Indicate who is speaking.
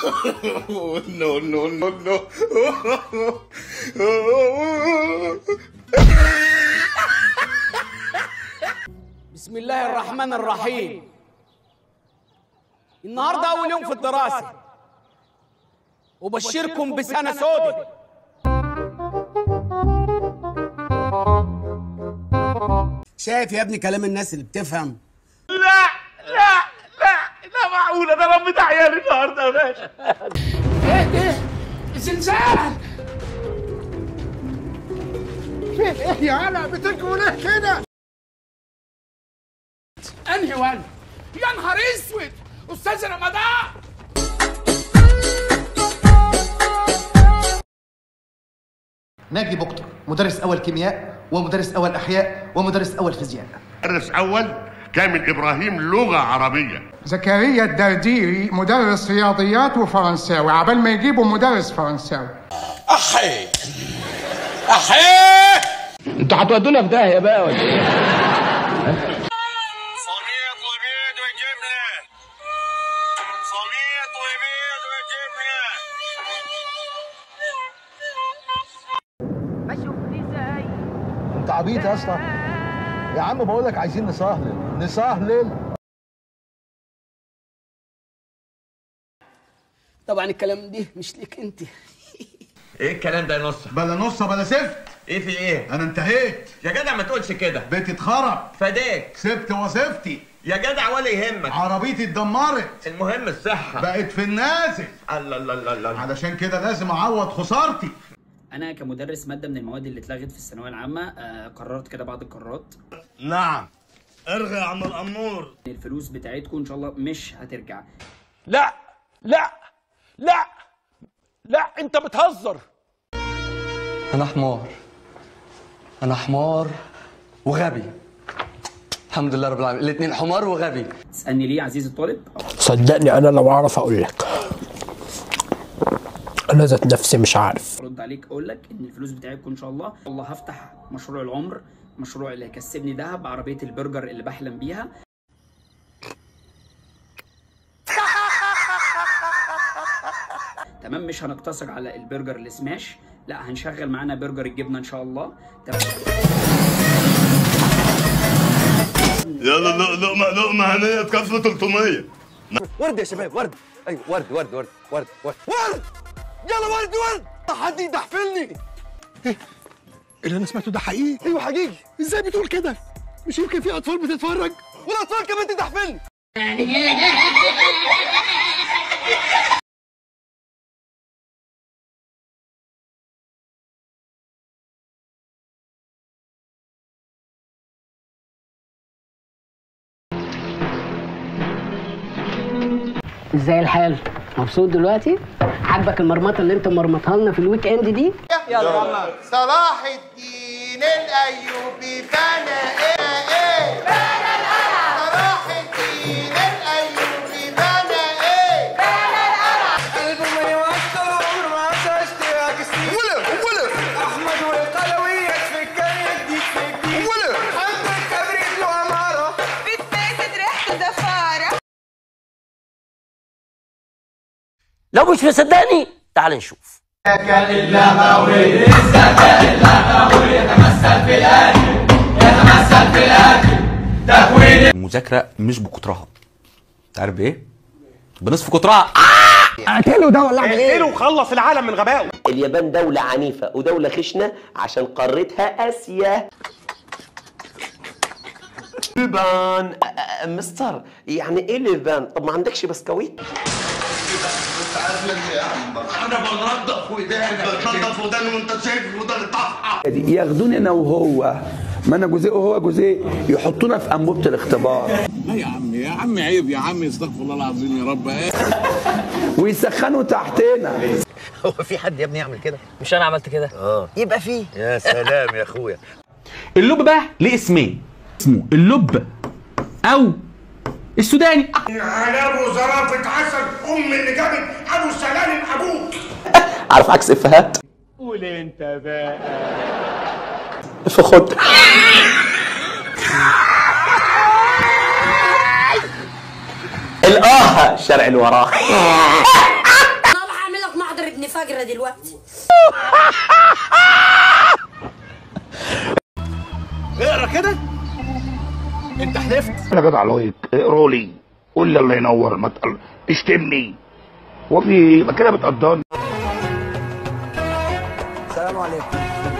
Speaker 1: no, no, no, no.
Speaker 2: بسم الله الرحمن الرحيم النهارده اول يوم في الدراسه وبشركم بسنه سودة
Speaker 3: شايف يا ابني كلام الناس اللي بتفهم
Speaker 1: لا لا لا لا معقولة ده ربيت عيالي النهارده يا باشا
Speaker 2: ايه ده زلزال
Speaker 4: ايه يا هلا بتجوا ليه كده
Speaker 2: انهي ولد يا نهار اسود استاذ رمضان
Speaker 5: ناجي بكتر مدرس اول كيمياء ومدرس اول احياء ومدرس اول فيزياء
Speaker 6: مدرس اول كامل ابراهيم لغه عربيه
Speaker 4: زكريا الدرديري مدرس رياضيات وفرنساوي عبال ما يجيبوا مدرس فرنساوي
Speaker 1: أحي أحي
Speaker 2: انتوا هتودونا في داهيه بقى ولا ايه
Speaker 6: صميت وبيض وجبنه صميت وبيض وجبنه
Speaker 7: انت عبيط يا اسطى يا عم بقول لك عايزين نسهلل نسهلل
Speaker 2: طبعا الكلام دي مش ليك انت
Speaker 1: ايه الكلام ده يا نص
Speaker 7: بلا نص بلا سفت
Speaker 1: ايه في ايه
Speaker 7: انا انتهيت
Speaker 1: يا جدع ما تقولش كده
Speaker 7: بيتي اتخرب
Speaker 1: فداك
Speaker 7: سبت وظيفتي
Speaker 1: يا جدع ولا يهمك
Speaker 7: عربيتي اتدمرت
Speaker 1: المهم الصحة
Speaker 7: بقت في النازل
Speaker 1: الله الله الله الله
Speaker 7: علشان كده لازم اعوض خسارتي
Speaker 8: انا كمدرس ماده من المواد اللي اتلغت في الثانويه العامه آه، قررت كده بعض القرارات
Speaker 6: نعم ارغي يا عم الامور
Speaker 8: إن الفلوس بتاعتكم ان شاء الله مش هترجع
Speaker 2: لا لا لا لا انت بتهزر
Speaker 9: أنا حمار أنا حمار وغبي الحمد لله رب العالمين الاتنين حمار وغبي
Speaker 8: تسالني ليه عزيزي الطالب
Speaker 10: صدقني انا لو اعرف اقول لك انا ذات نفسي مش عارف
Speaker 8: ارد عليك اقول لك ان الفلوس بتاعتكم ان شاء الله الله هفتح مشروع العمر مشروع اللي هيكسبني دهب عربيه البرجر اللي بحلم بيها تمام مش هنقتصر على البرجر السماش لا هنشغل معانا برجر الجبنه ان شاء الله تمام
Speaker 6: يلا ل- لقمه لقمه هنيه بكفه 300
Speaker 9: ورد يا شباب ورد أيوة ورد ورد ورد ورد ورد ورد يلا ورد ورد حد يدحفلني
Speaker 4: اللي انا سمعته ده حقيقي
Speaker 9: أيوة حقيقي
Speaker 4: ازاي بتقول كده مش يمكن في اطفال بتتفرج
Speaker 9: والأطفال كمان تدحفلني
Speaker 11: ازاي الحال؟ مبسوط دلوقتي؟ عاجبك المرمطه اللي انت مرمطها لنا في الويك اند دي؟
Speaker 5: صلاح الدين الايوبي بنى ايه ايه بنى القلعه صلاح الدين الايوبي بنى ايه بنى القلعه قلبه ما يوصل عمره ما عاش اشتياق السنين ولا ولا احمد والقلويه في الجايه جديد في جديد ولا محمد كبريت له اماره
Speaker 12: بتباسد ريحته زفارة
Speaker 11: لو مش مصدقني تعال نشوف
Speaker 9: المذاكرة مش بكترها انت عارف بايه؟ بنصف كترها
Speaker 4: اقتله ده ولا اعمل ايه؟
Speaker 1: وخلص العالم من غبائه
Speaker 11: اليابان دولة عنيفة ودولة خشنة عشان قارتها آسيا لبان أ- أ- مستر يعني ايه لبان؟ طب ما عندكش بسكويت؟
Speaker 6: انا بنضف وداني بنضف وداني وانت شايف وداني طافحه
Speaker 7: ياخدوني انا وهو ما انا جزء وهو جزء يحطونا في انبوبه الاختبار
Speaker 1: لا يا عم يا عم عيب يا عم استغفر الله العظيم يا رب
Speaker 7: ويسخنوا تحتنا
Speaker 9: هو في حد يا ابني يعمل كده؟ مش انا عملت كده؟ اه يبقى في
Speaker 6: يا سلام يا اخويا
Speaker 2: اللب بقى ليه اسمين اسمه اللب او السوداني
Speaker 6: على ابو زرافه عسل ام اللي جابت ابو سلالم ابوك
Speaker 11: عارف عكس افيهات؟
Speaker 1: قول انت بقى
Speaker 11: فخد الآه الشرع اللي وراه
Speaker 13: اني فاجره دلوقتي
Speaker 1: اقرا كده انت حلفت
Speaker 14: انا جدع لايك اقرا لي قول لي الله ينور ما تقل... اشتمني وفي ما كده بتقدرني
Speaker 3: السلام عليكم